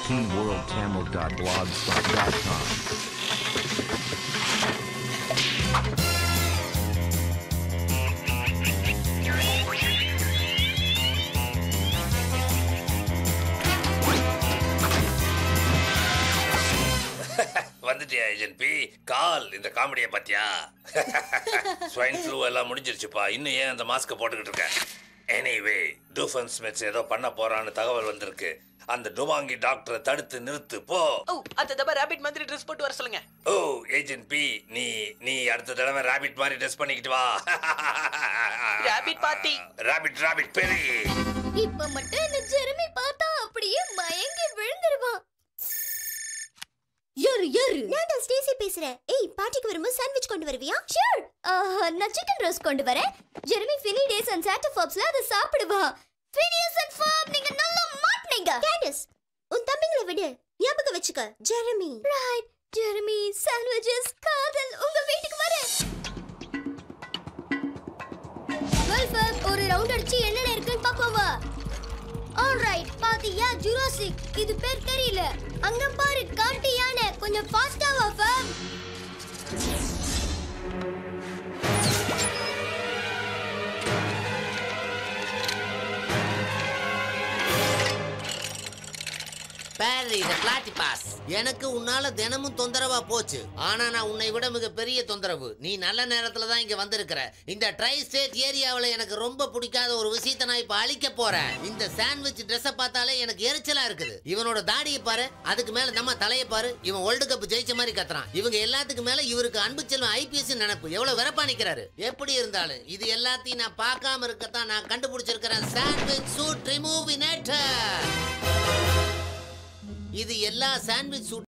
teamworldtamil.blogspot.com. வந்துட்டியா agent B கால் இந்த காமெடியை பாத்தியா ஸ்வைன் ஃப்ளூ எல்லாம் முடிஞ்சிருச்சுப்பா இன்னும் ஏன் அந்த மாஸ்க் போட்டுக்கிட்டு இருக்க எனிவே டூஃபன் ஸ்மித்ஸ் ஏதோ பண்ண போறான்னு தகவல் வந்திருக்கு அந்த டுவாங்கி டாக்டரை தடுத்து நிறுத்து போ ஓ அந்த தடவை ரேபிட் மாதிரி ட்ரெஸ் போட்டு வர சொல்லுங்க ஓ ஏஜென்ட் பி நீ நீ அடுத்த தடவை ராபிட் மாதிரி ட்ரெஸ் பண்ணிக்கிட்டு வா Rabbit party. ராபிட் ராபிட் பெரி இப்ப மட்டும் இந்த ஜெரமி பார்த்தா அப்படியே மயங்கி விழுந்துருவான் யாரு யாரு நான் தான் ஸ்டேசி பேசுறேன் ஏய் பார்ட்டிக்கு வரும்போது சாண்ட்விச் கொண்டு வருவியா ஷூர் நான் சிக்கன் ரோஸ்ட் கொண்டு வரேன் ஜெரமி ஃபினி டேஸ் அண்ட் சாட்டர்ஃபாப்ஸ்ல அதை சாப்பிடுவா ஃபினியஸ் அண்ட் ஃபாப் நீங்க நல்லா மாட்னீங்க கேண்டஸ் உன் தம்பிங்களை விடு ஞாபகம் வச்சுக்க ஜெரமி ரைட் ஜெரமி சாண்ட்விச்சஸ் காதல் உங்க வீட்டுக்கு வரேன் வெல்ஃபேம் ஒரு ரவுண்ட் அடிச்சு என்னென்ன இருக்குன்னு பாப்போம் வா ஆல்ரைட் பாத்தியா ஜுராசிக் இது பேர் தெரியல அங்க பாரு காட்டு யானை கொஞ்சம் ஃபாஸ்டா வா ஃபேம் பேரி த பிளாட்டிபாஸ் எனக்கு உன்னால தினமும் தொந்தரவா போச்சு ஆனா நான் உன்னை விட மிக பெரிய தொந்தரவு நீ நல்ல நேரத்துல தான் இங்க வந்திருக்கிற இந்த ட்ரை ஸ்டேட் ஏரியாவுல எனக்கு ரொம்ப பிடிக்காத ஒரு விஷயத்தை நான் இப்ப அழிக்க போறேன் இந்த சாண்ட்விச் ட்ரெஸ்ஸை பார்த்தாலே எனக்கு எரிச்சலா இருக்குது இவனோட தாடியை பாரு அதுக்கு மேல நம்ம தலையை பாரு இவன் வேர்ல்டு கப் ஜெயிச்ச மாதிரி கத்துறான் இவங்க எல்லாத்துக்கு மேல இவருக்கு அன்பு செல்வம் ஐபிஎஸ் நினைப்பு எவ்வளவு வெறப்பா நிக்கிறாரு எப்படி இருந்தாலும் இது எல்லாத்தையும் நான் பார்க்காம இருக்கத்தான் நான் கண்டுபிடிச்சிருக்கிறேன் சாண்ட்விச் சூட் ரிமூவினேட்டர் இது எல்லா சாண்ட்விச் சூட்